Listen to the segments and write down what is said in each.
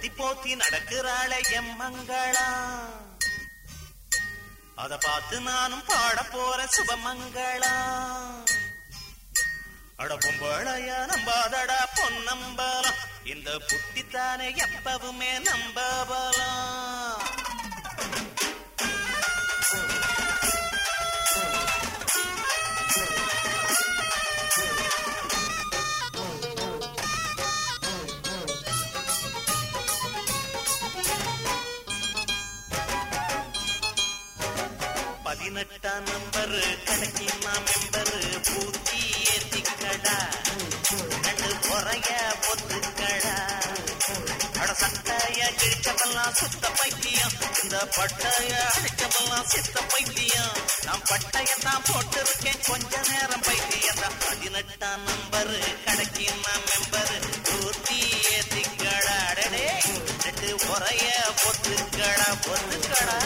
கட்டி போத்தி நடக்கிறாளே எம்மங்களா அத பார்த்து நானும் பாட போற சுபமங்களா அட பொம்பளையா நம்பாதடா பொன்னம்பலம் இந்த புட்டித்தானே எப்பவுமே நம்பபலம் பதினெட்டாம் நம்பர் கடைக்கு நான் மெம்பர் பூத்தி ஏத்திக்கடா ரெண்டு குறைய பொத்துக்கடா அட சட்டைய கிழிச்சதெல்லாம் சுத்த பைத்தியம் இந்த பட்டைய அடிச்சதெல்லாம் சித்த பைத்தியம் நான் பட்டையத்தான் போட்டிருக்கேன் கொஞ்ச நேரம் பைத்தியம் தான் பதினெட்டாம் நம்பர் கடைக்கு நான் மெம்பர் பூத்தி ஏத்திக்கடா அடடே ரெண்டு குறைய பொத்துக்கடா பொத்துக்கடா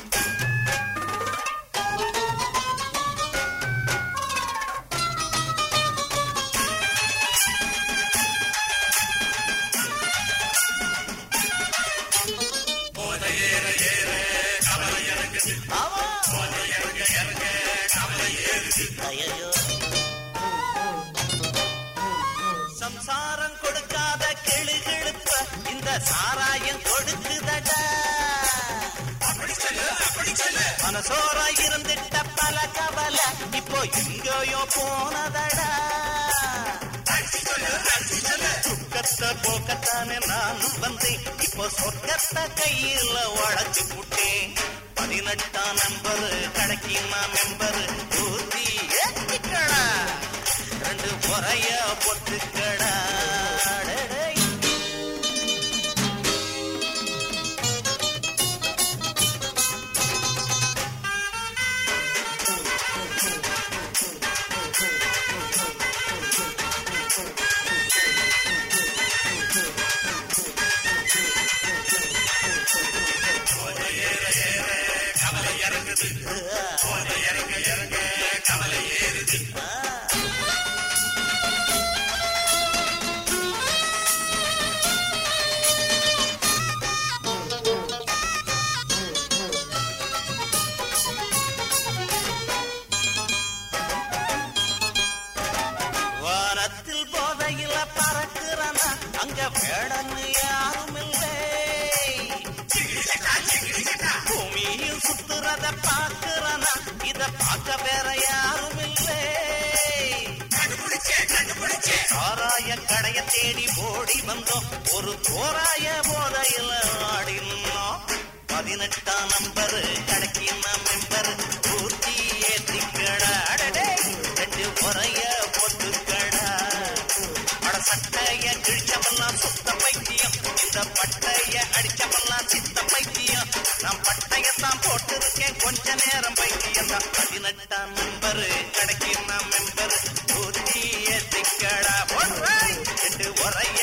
ஐயையோ. சம்சாரம் கொடுக்காத கிளுகிழுப்ப இந்த சாராயம் கொடுக்குதடா மனசோரா இருந்துட்ட பல கவலை இப்போ எங்கேயோ போனதடா துக்கத்தை போக்கத்தானே நானும் வந்தேன் இப்போ சொர்க்கத்தை கையில உழைச்சு புட்டேன் பதினெட்டாம் நம்பர் கடைக்கு நான் மெம்பர் ஊத்தி ஏத்திக்கடா ரெண்டு முறைய பொத்துக்கடா டேய். வானத்தில் போதையில பறக்குறனா அங்க வேடன்னு யாரும் இல்லை பூமியில் சுத்துறத பாக்குறனா இத பார்க்க வேற யாரும் இல்லை சாராய கடைய தேடி ஓடி வந்தோம் ஒரு தோராய போதையில ஆடினோம் பதினெட்டாம் நம்பர் கடைக்கு நான் மெம்பர் பூர்த்தி ஏத்திக்கடா அடடே ரெண்டு முறைய போட்டுக்கடா அட சட்டைய கிழிச்சவெல்லாம் சுத்த பைத்தியம் இந்த பட்டைய அடிச்சவெல்லாம் சித்த பைத்தியம் நான் பட்டையத்தான் போட்டிருக்கேன் கொஞ்ச நேரம் பைத்தியம் தான் பதினெட்டாம் நம்பர் கடைக்கு நான் மெம்பர் பூர்த்தி ஏத்திக்கடா போடுறாய் ரெண்டு முறைய